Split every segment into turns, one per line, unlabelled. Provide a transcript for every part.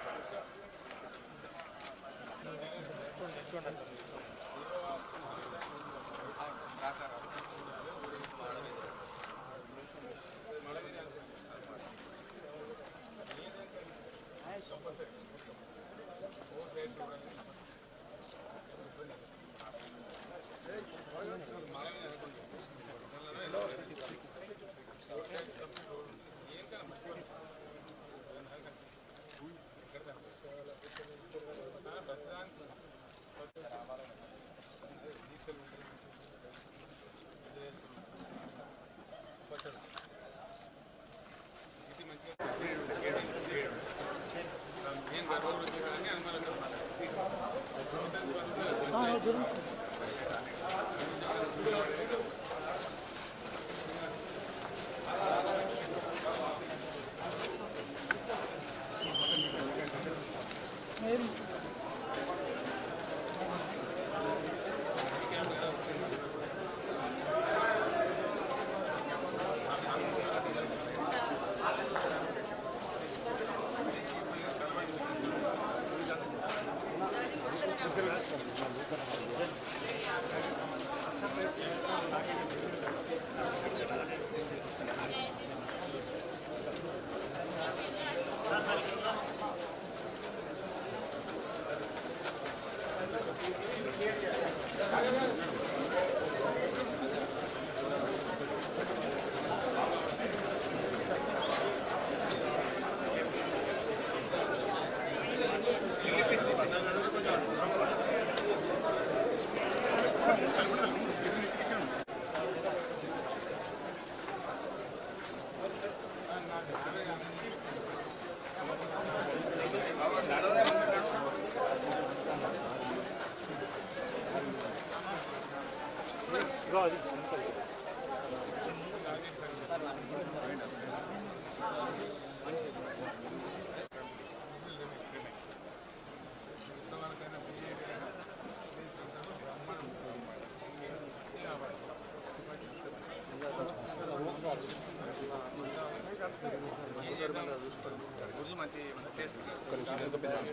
గుర్జు మంచి చేస్తుంది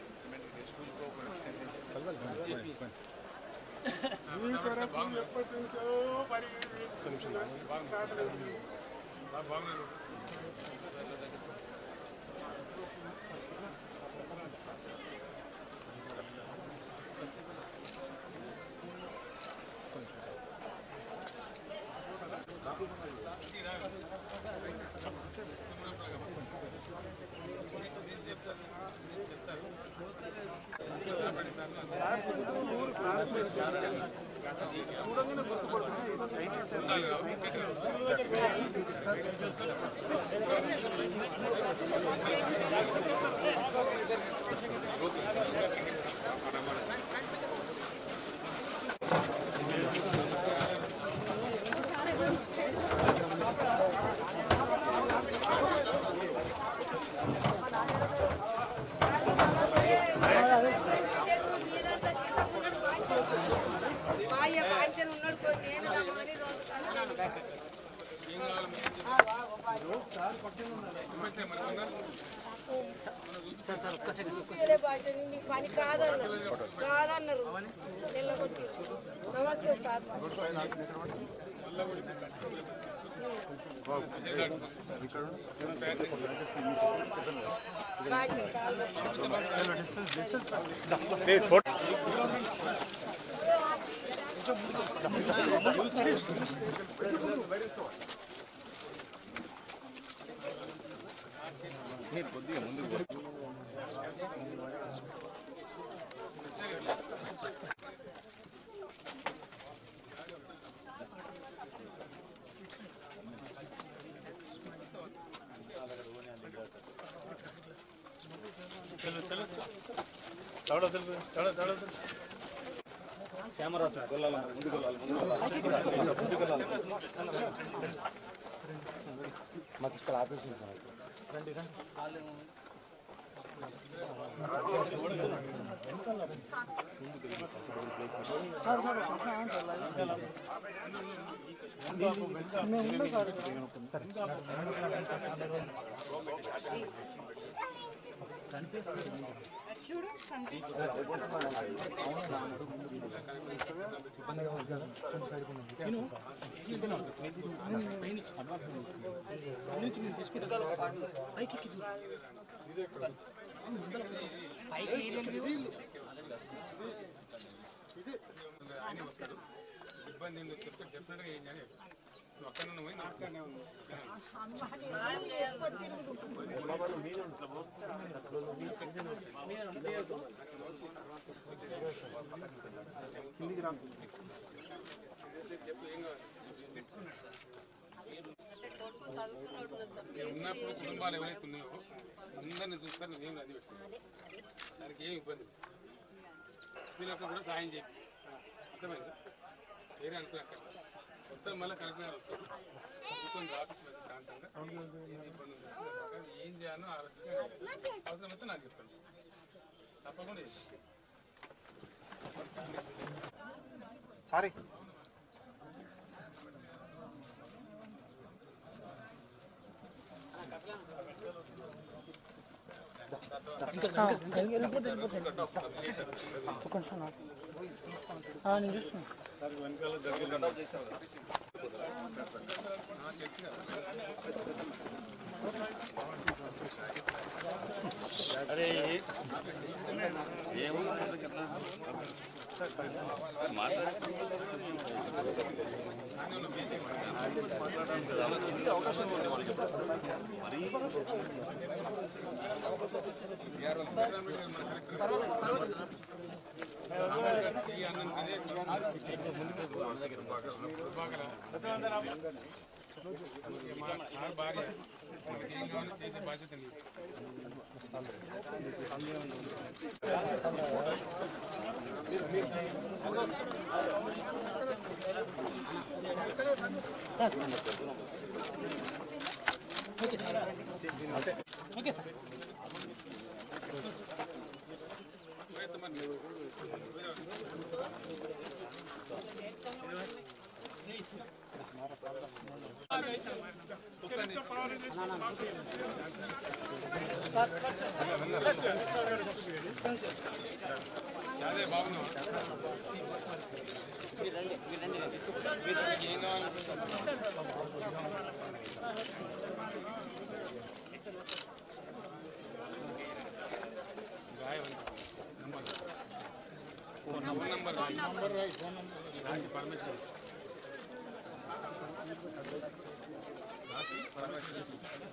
మాయ బాధ్యత ఉన్నాడు పోయి నేను రమ్మని రోజు కన్నా. ఇదే బాధ్యత నీకు పని కాదన్నారు కాదన్నారు నిల్లగొట్టి నమస్తే సార్ బాధ్యత చూడు కనిపిస్తుంది.
ఆయన వస్తాడు ఇబ్బంది ఏందో చెప్తే డెఫినెట్గా ఏం కానీ నువ్వు అక్కడ పోయి నా అక్కడనే ఉంది చెప్పు ఏం కావాలి ఉన్నప్పుడు కుటుంబాలు ఎవరైతే ఉన్నాయో అందరిని చూసుకొని నువ్వేం రద్దు పెట్టుకున్నావు దానికి ఏం ఇబ్బంది లేదు. వీళ్ళకి కూడా సాయం చేయి అర్థమైంది వేరే అనుకున్నాక మొత్తం మళ్ళీ కలెక్టర్ గారు వస్తారు మొత్తం రాపించి వచ్చి శాంతంగా ఏం ఇబ్బంది ఉంది దాని ఏం చేయాలో ఆలోచించి అవసరమైతే నాకు చెప్పండి తప్పకుండా చేయి.
సారీ
నాకు తెలుసు కదా
అరే
చాలా భార్య మనకి ఏం కావాలో చేసే బాధ్యత నీది అయితే మరి నువ్వు వేరే వాళ్ళు. అదే బాగున్నావు ఏం కావాలి రాయి నంబర్ ఫోన్ నంబర్ రాయి రాసి పర్మిషన్ రాసి పర్మిషన్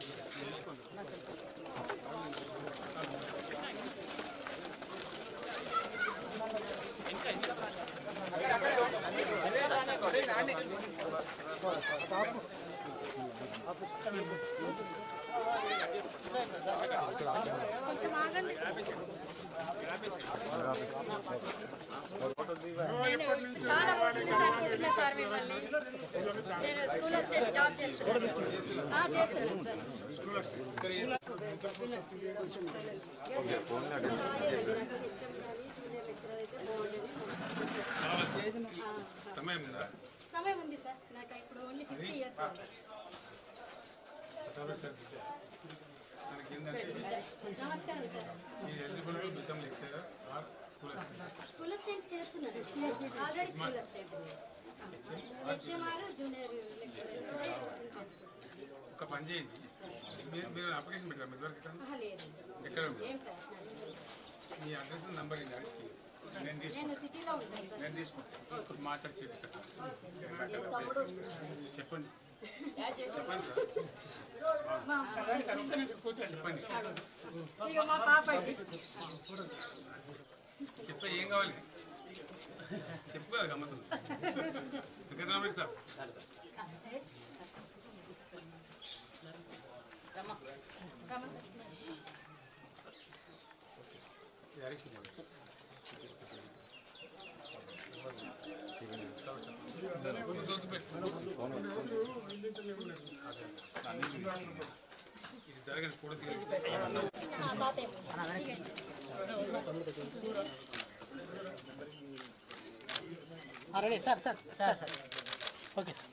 కొంచెం ఆగండి నేను చాలా రోజుల నుంచి అనుకుంటున్నా సార్ మిమ్మల్ని నేను స్కూల్ అసిస్టెంట్ జాబ్ చేస్తున్నాను ఆ, చేస్తున్నాను సార్
సమయం ఉందా
సమయం ఉంది సార్ నాకు ఇప్పుడు ఓన్లీ ఫిఫ్టీ ఇయర్స్
మనకి ఏంటంటే
నమస్కారం సార్
ఈ eligible become lecturer or school assistant
school assistant చేస్తున్నాను already school assistant HMR junior lecturer
ఒక పని చేయండి మీరు మీరు అప్లికేషన్ పెట్టారు మీ వరకు ఎక్కడ
లేదు
ఎక్కడ ఉంది
ఏం ప్రయత్నం లేదు.
మీ అడ్రస్ నంబర్ ఏంటి అడిగి నేను
నేను
తీసుకుంటాను
సిటీలో ఉంటాను సార్
నేను తీసుకుంటాను మాట్లాడి చెప్పండి చెప్పండి సార్
మా
కూర్చోండి చెప్పండి
ఇక మా పాప అండి
చెప్పే ఏం కావాలి చెప్పు కదా గమ్మత్తు ఇక్కడ రామేష్ సార్ ఇది హరీష్ కుమార్. వద్దు పెట్టు. ఇది జరగని పూర్తి
ready sir sir sir sir okay sir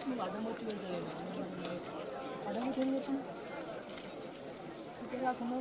నువ్వు అడ్డం వచ్చి వెళ్తావు అడ్డం వచ్చి ఏం చేస్తాను ఇక్కడ కాకుండా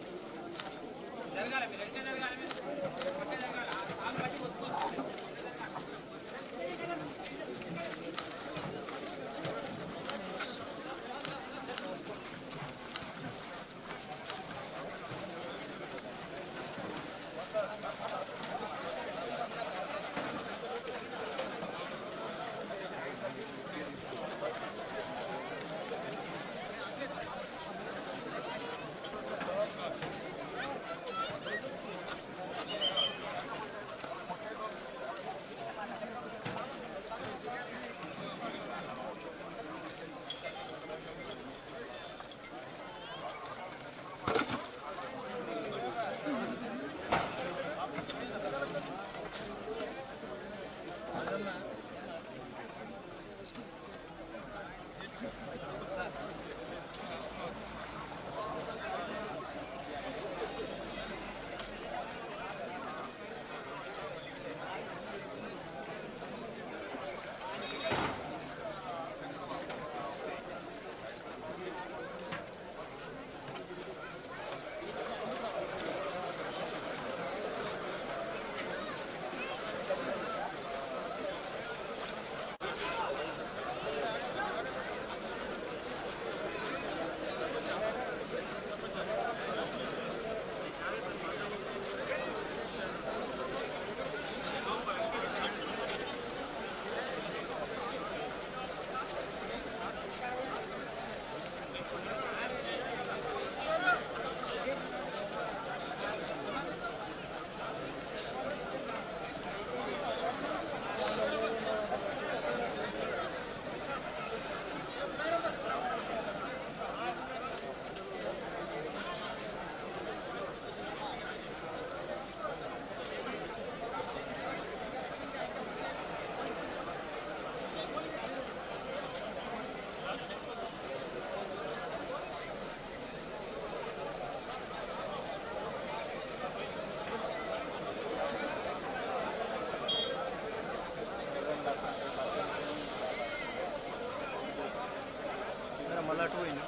మళ్ళీ అటు పోయింది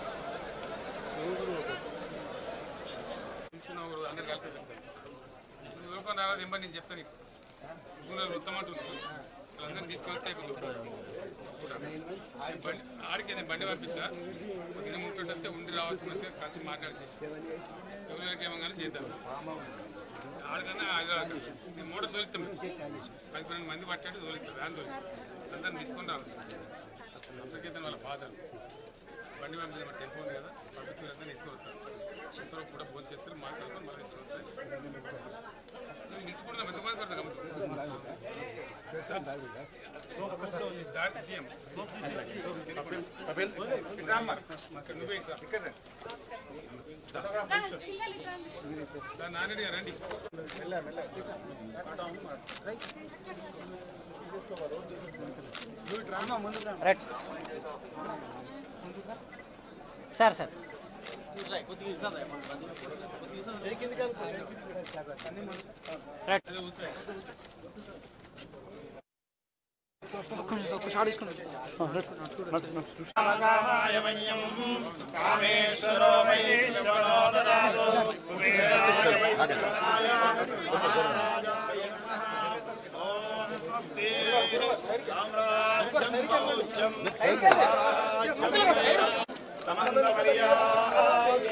తీసుకున్న ఒకరు అందరు కలిసి వెళ్తారు నువ్వు ఊరుకొని రావాలి ఎంబడి నేను చెప్తాను నీకు ఊళ్ళో ఉత్తమంటుంది వాళ్ళందరినీ తీసుకొస్తే బండి ఆడికి నేను బండి పంపిస్తా పొద్దున్న ముట్టుంటే వస్తే ఉండి రావచ్చు మంచిగా కలిసి మాట్లాడేసి ఎవరికి ఏమో కానీ చేద్దాం ఆడికన్నా హైదరాబాద్ నేను మూట తోలుతాం పది పన్నెండు మంది పట్టాడు తోలుతాం దాని తోలి అందరిని తీసుకొని రావాలి అంతకైతే వాళ్ళ బాధలు బండి పంపించిన మన టెంపో ఉంది కదా పంపించిన అందరినీ తీసుకొస్తాను చిత్తూరు కూడా భోజనం చేస్తారు మాట్లాడుకొని మళ్ళీ తీసుకొస్తాను నేను నిలిచిపోయినా ఎంతమంది పడతా దాటి తీయం ఇక్కడ నువ్వే ఇక్కడ దా నాన్నడి రండి
రైట్ సార్ సార్ రైట్
అదే కూర్చోండి.
ఒక్క షాట్ తీసుకున్నాను
కామేశ్వరో మయి శ్రవణో దదాతు కుబేరాయ వైశ్వరాయ మహారాజాయ నమః ఓం స్వస్తి సామ్రాజ్యం మౌజ్యం సామ్రాజ్యం సమంతపర్యాయ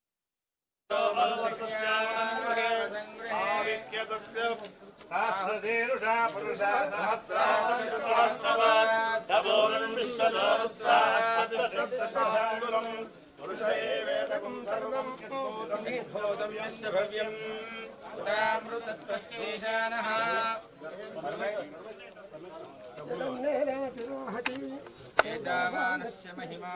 ఆవిక్యతస్య సహస్రశీరుషా పురుషా సహస్రాదశసహస్రవ తపోరం విశ్వదోరుద్రాదశశతాంగులం పురుష ఏవేదకం సర్వం యద్భూతం యద్భూతం యస్య భవ్యం ఉదామృతత్వస్యేషానః
ఏదావానస్య మహిమా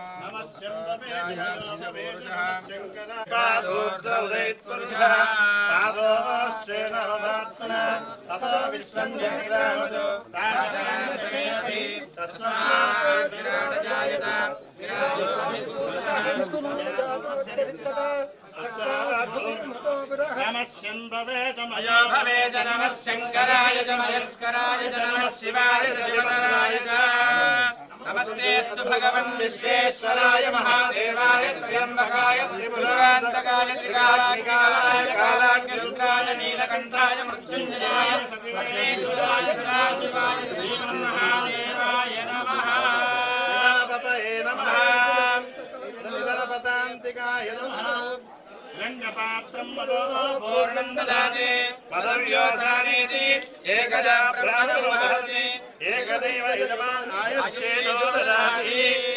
అయో భవేద నమ శంకరాయ చ మయస్కరాయ చ నమ శివాయ చ శివతరాయ చ నమ नमस्तेऽस्तु भगवन् विश्वेश्वराय महादेवाय त्र्यम्बकाय त्रिपुरान्तकाय त्रिकालाय कालाग्निरुद्राय नीलकण्ठाय मृत्युञ्जयाय परमेश्वराय सदाशिवाय श्रीमन्महादेवाय नमः गणपतये नमः गणपतान्तिकाय नमः गण्डपात्रम् मदो पूर्णम् ददाति पदव्योसानेति एकदा प्राणमहति एकदैव यजमान् आयुश्चेतो ददाति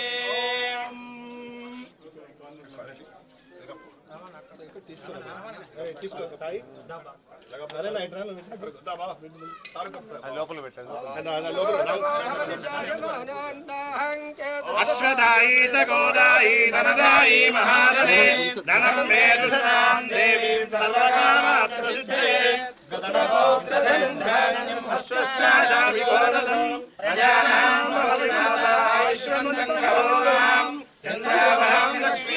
అశ్వదాయీ గోదాయీ ధనదాయీ మహాదనే ధనం మేధసాం దేవీ సర్వకామాత్మశుద్ధే గతపోత్రధనం అశ్వస్థాదామి గోదసం ప్రజానాం భవతి మాతా ఆయుష్మంతం కరోగాం చంద్రావహం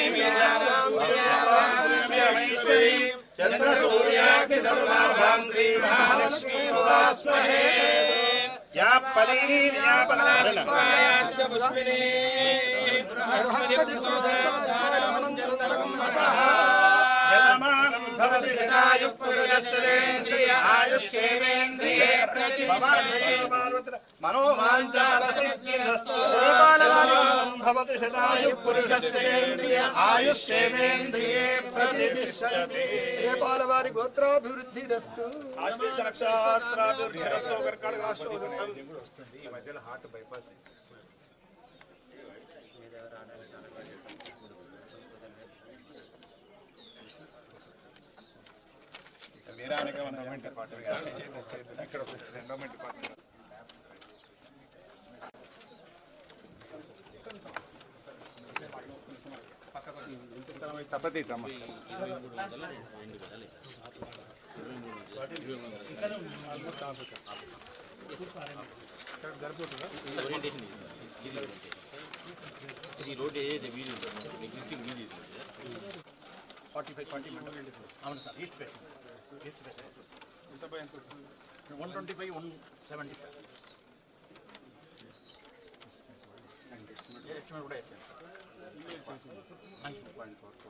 లక్ష్మీమీశ్వరీ చంద్రసూర్యాగ్ని సర్వాభాం శ్రీ మహాలక్ష్మీ ఉపాస్మహే యా పలీ యా పలాస్య పుష్పినీ యజమానం భవతి శతాయు పురుషస్యేంద్రియ ఆయుష్యేంద్రియే ప్రతి మనోవాంఛాల సిద్ధిరస్తు భవతి శతాయు పురుషస్యేంద్రియ ఆయుష్యేంద్రియే ప్రతిష్టతి
వారి గోత్రాభివృద్ధిరస్తు
సాక్షాత్రాభివృద్ధిరస్తు కర్కాటక రాష్ట్రం
ఓరియంటేషన్ ఇది సార్ ఇది ఇది రోడ్ ఏదైతే వీధి ఉందో ఎగ్జిస్టింగ్ వీధి ఇది
ఫార్టీ ఫైవ్ ఫార్టీ మీటర్
అవును sir
east facing east facing
one twenty five one seventy sir estimate కూడా వేసాను మంచిది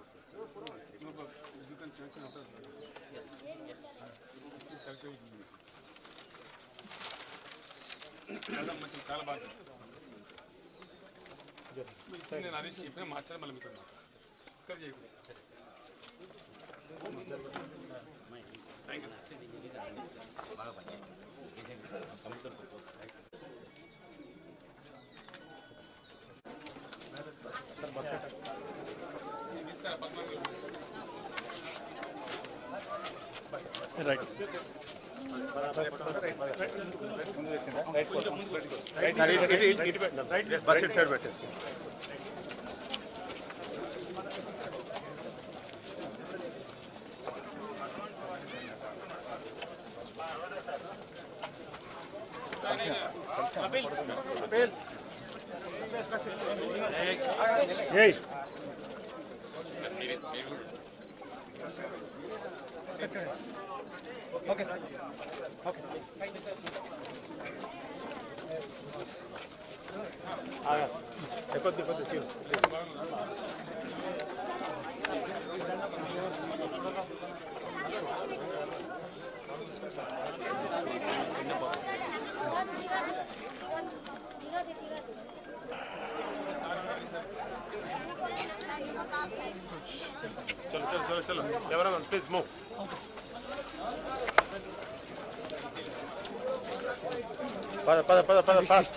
చాలా బాగా నేను అదే చెప్పిన మాట్లాడి మళ్ళీ మీతో మాట్లాడతాను ఇక్కడ చేయకూడదు
బాగా పనిచేయండి కంప్యూటర్
తీసుకురా పద్నాలుగు
చలో చలో చలో చలో ఎవరైనా ప్లీజ్ మూవ్ పద పద పద పద ఫాస్ట్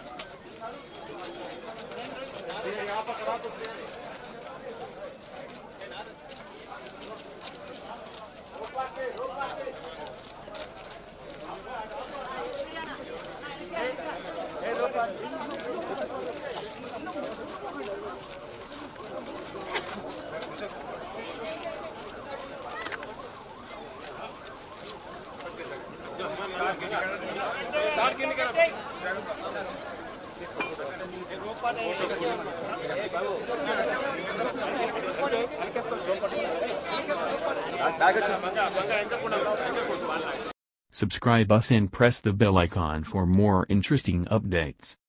దాని కిందికి రా. బంగా బంగా ఎంత కూడా ఎంత కూడా
Subscribe us and press the bell icon for more interesting updates.